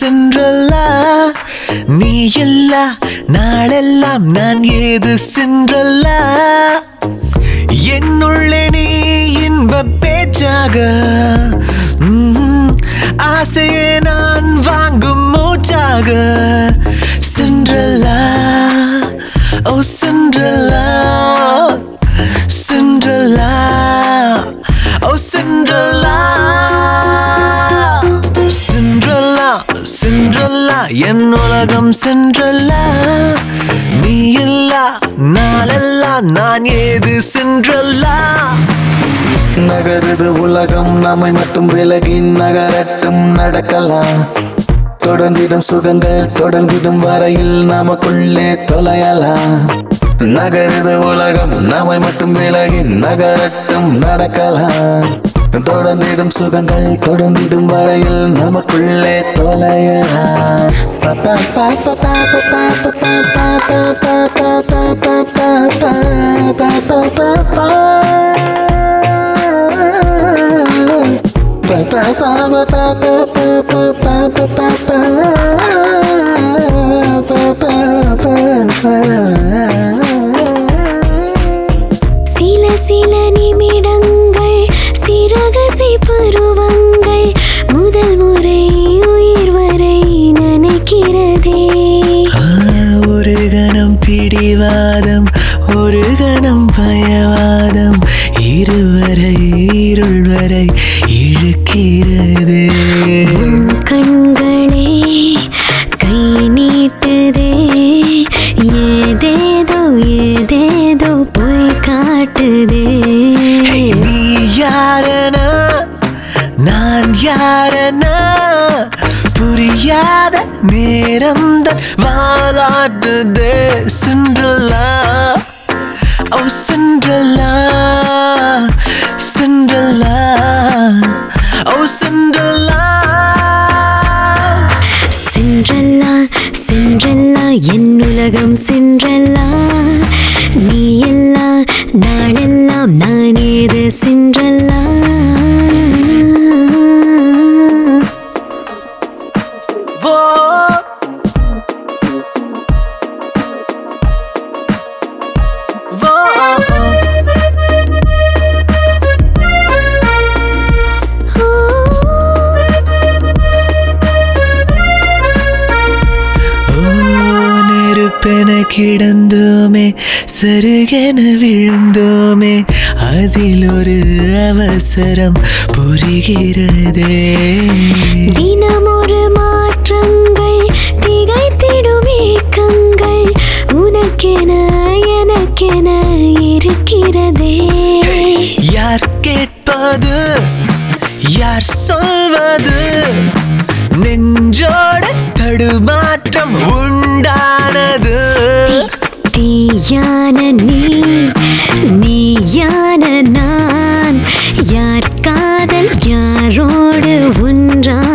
சென்றல்லா நீ இல்லா நாளெல்லாம் நான் ஏது சென்றல்லா என்னுள்ளே நீ இன்ப பேச்சாக ம்ஹும். ஆசையே நான் வாங்கும் மூச்சாக சென்றல்லா ஓ சென்றல்லா சென்றல்லா ஓ சென்றல்லா சென்றல்லா சென்றல்லா என் உலகம் சென்றல்லா நீ இல்லா நாளெல்லாம் நான் ஏது சென்றல்லா நகருது உலகம் நம்மை மட்டும் விலகி நகரட்டும் நடக்கலாம் தொடர்ந்திடும் சுகங்கள் தொடர்ந்திடும் வரையில் நமக்குள்ளே தொலையலாம் நகருது உலகம் நம்மை மட்டும் விலகி நகரட்டும் நடக்கலாம் தொடர்ந்திடும் சுகங்கள் தொடர்ந்திடும் வரையில் நமக்குள்ளே தொலையலாம் பா, பா, பா, பா, பா, பா, பா, பா, பா, பா, பா, பா, பா, பா, பா, பா, பா, பா, பா. சில சில நிமிடங்கள் சிறகசை பருவங்கள் முதல் முறை உயிர் வரை நினைக்கிறதே ஆ, ஒரு கணம் பிடிவாதம் ஒரு கணம் பயவாதம் இருவரை இருள் வரை இழுக்கிறதே உன் கண்களே கை நீட்டுதே ஏதேதோ ஏதேதோ போய் காட்டுதே ஹே, நீ யாரனா நான் யாரனா புரியாத நேரம் தான் வாலாட்டுதே சென்றலா ஓ சென்றலா சென்றலா ஓ சென்றலா சென்றல்லா சென்றல்லா என் உலகம் சென்றல்லா நீ எல்லா நாளெல்லாம் நான் ஏது சென்றல்லா ஓ ஓ ஓ நெருப்பென கிடந்தோமே சருகென விழுந்தோமே அதில் ஒரு அவசரம் புரிகிறதே தினமொரு மாற்றங்கள் திகைத்திடும் ஏக்கங்கள் உனக்கென எனக்கென இருக்கிறதே யார் கேட்பது யார் சொல்வது நெஞ்சோட தடுமாற்றம் உண்டானது தீயான நீ நீயான நான் யார் காதல் யாரோடு ஒன்றா